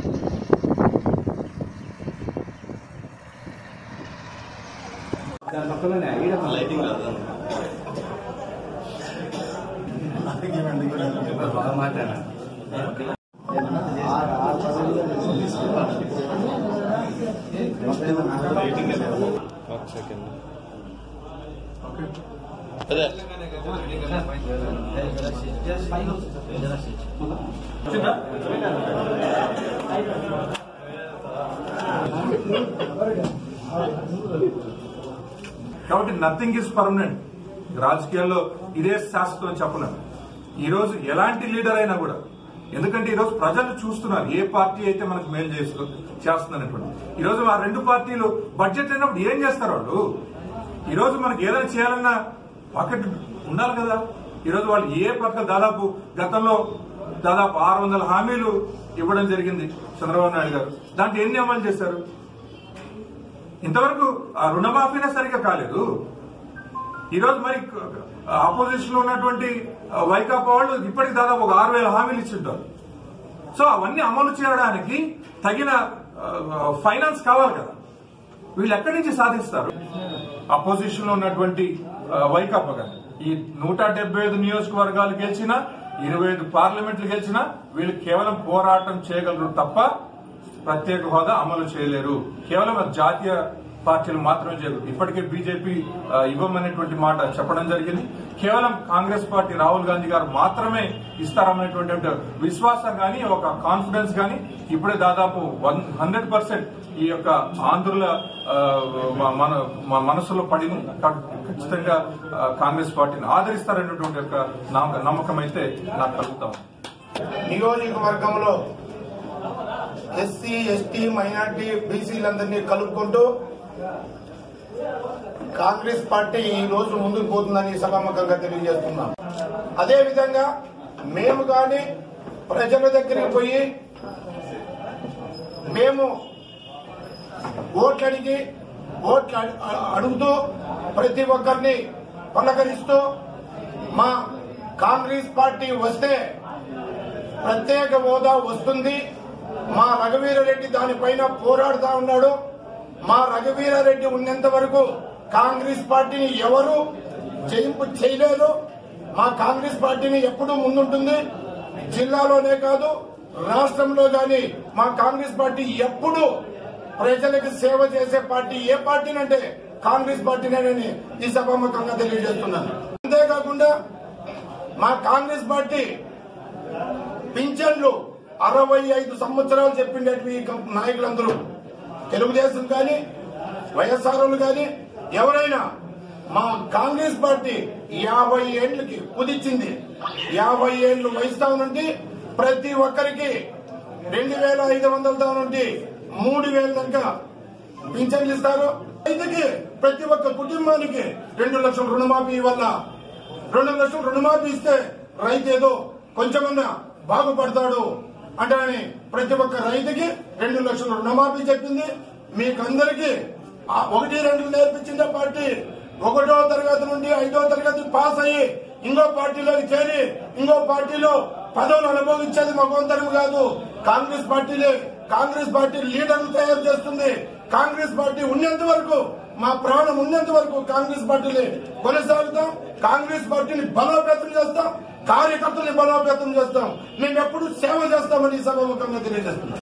దాని పక్కలోనే ఈడ లైటింగ్ రాదు బాగా మాట్లాడా ఒక సెకండ్ అదే కాబట్టి నథింగ్ ఇస్ పర్మనెంట్ రాజకీయాల్లో ఇదే శాశ్వతం చెప్పలేము ఈ రోజు ఎలాంటి లీడర్ అయినా కూడా ఎందుకంటే ఈ రోజు ప్రజలు చూస్తున్నారు ఏ పార్టీ అయితే మనకు మేలు చేస్తూ చేస్తుందనేటువంటి ఈ రోజు ఆ రెండు పార్టీలు బడ్జెట్ అయినప్పుడు ఏం చేస్తారు వాళ్ళు ఈ రోజు మనకి ఏదైనా చేయాలన్నా పాకెట్ ఉండాలి కదా ఈ రోజు వాళ్ళు ఏ పథకం దాదాపు గతంలో దాదాపు ఆరు వందల హామీలు ఇవ్వడం జరిగింది చంద్రబాబు నాయుడు గారు దాంట్లో ఎన్ని అమలు చేశారు ఇంతవరకు ఆ రుణమాఫీనే సరిగ్గా కాలేదు ఈ రోజు మరి ఆపోజిషన్ లో ఉన్నటువంటి ఆ, వైకాపా వాళ్ళు ఇప్పటికి దాదాపు ఒక ఆరు వేల హామీలు ఇచ్చింటారు సో అవన్నీ అమలు చేయడానికి తగిన ఆ, ఫైనాన్స్ కావాలి కదా వీళ్ళు ఎక్కడి నుంచి సాధిస్తారు అపోజిషన్ లో ఉన్నటువంటి ఆ, వైకాపా గారు ఈ నూట డెబ్బై ఐదు నియోజకవర్గాలు గెలిచినా ఇరవై ఐదు పార్లమెంట్లు గెలిచినా వీళ్ళు కేవలం పోరాటం చేయగలరు తప్ప ప్రత్యేక హోదా అమలు చేయలేరు కేవలం అది జాతీయ పార్టీలు మాత్రమే చేయరు ఇప్పటికే బీజేపీ ఆ, ఇవ్వమనేటువంటి మాట చెప్పడం జరిగింది కేవలం కాంగ్రెస్ పార్టీ రాహుల్ గాంధీ గారు మాత్రమే ఇస్తారనేటువంటి విశ్వాసం గాని ఒక కాన్ఫిడెన్స్ గాని ఇప్పుడే దాదాపు వన్ హండ్రెడ్ పర్సెంట్ ఈ యొక్క ఆంధ్రుల ఆ, మ- మన మన మనసులో పడింది కాబట్టి ఖచ్చితంగా ఆ, కాంగ్రెస్ పార్టీని ఆదరిస్తారనేటువంటి యొక్క నమ్మ- నమ్మకం అయితే నాకు కలుగుతాం నియోజకవర్గంలో ఎస్సీ ఎస్టీ మైనార్టీ బీసీలందరినీ కలుపుకుంటూ కాంగ్రెస్ పార్టీ ఈ రోజు ముందుకు పోతుందని సభాముఖంగా తెలియజేస్తున్నాం అదేవిధంగా మేము కానీ ప్రజల దగ్గరికి పోయి మేము ఓట్లు అడిగి ఓట్లు అడి- అడుగుతూ ప్రతి ఒక్కరిని పలకరిస్తూ మా కాంగ్రెస్ పార్టీ వస్తే ప్రత్యేక హోదా వస్తుంది మా రఘువీరారెడ్డి దానిపైన పోరాడుతా ఉన్నాడు మా రఘువీరారెడ్డి ఉన్నంత వరకు కాంగ్రెస్ పార్టీని ఎవరు జయింపు చేయలేరు మా కాంగ్రెస్ పార్టీని ఎప్పుడూ ముందుంటుంది జిల్లాలోనే కాదు రాష్ట్రంలో గాని మా కాంగ్రెస్ పార్టీ ఎప్పుడు ప్రజలకు సేవ చేసే పార్టీ ఏ పార్టీనంటే కాంగ్రెస్ పార్టీనేనని ఈ సభాముఖంగా తెలియజేస్తున్నాను అంతేకాకుండా మా కాంగ్రెస్ పార్టీ పింఛన్లు అరవై ఐదు సంవత్సరాలు చెప్పిండేటివి ఈ కం- నాయకులందరూ తెలుగుదేశం కానీ వైఎస్ఆర్లు కానీ ఎవరైనా మా కాంగ్రెస్ పార్టీ యాభై ఏళ్లకి కుదిచ్చింది యాభై ఏళ్లు వయసుతా నుండి ప్రతి ఒక్కరికి రెండు వేల ఐదు వందలతో నుండి మూడు వేల దాకా పింఛన్లు ఇస్తారు రైతుకి ప్రతి ఒక్క కుటుంబానికి రెండు లక్షల రుణమాఫీ వల్ల రెండు లక్షలు రుణమాఫీ ఇస్తే రైతు ఏదో కొంచెమన్నా బాగుపడతాడు అంటే ప్రతి ఒక్క రైతుకి రెండు లక్షల రుణమాఫీ చెప్పింది మీకందరికీ ఆ ఒకటి రెండు నేర్పించిందే పార్టీ ఒకటో తరగతి నుండి ఐదో తరగతి పాస్ అయ్యి ఇంకో పార్టీలోకి చేరి ఇంకో పార్టీలో పదవులు అనుభవించేది మగవంతరం కాదు కాంగ్రెస్ పార్టీలే కాంగ్రెస్ పార్టీ లీడర్లు తయారు చేస్తుంది కాంగ్రెస్ పార్టీ ఉన్నంత వరకు మా ప్రాణం ఉన్నంత వరకు కాంగ్రెస్ పార్టీని కొనసాగుతాం కాంగ్రెస్ పార్టీని బలోపేతం చేస్తాం కార్యకర్తల్ని బలోపేతం చేస్తాం మేము ఎప్పుడు సేవ చేస్తామని ఈ సభాముఖంగా తెలియజేస్తున్నాం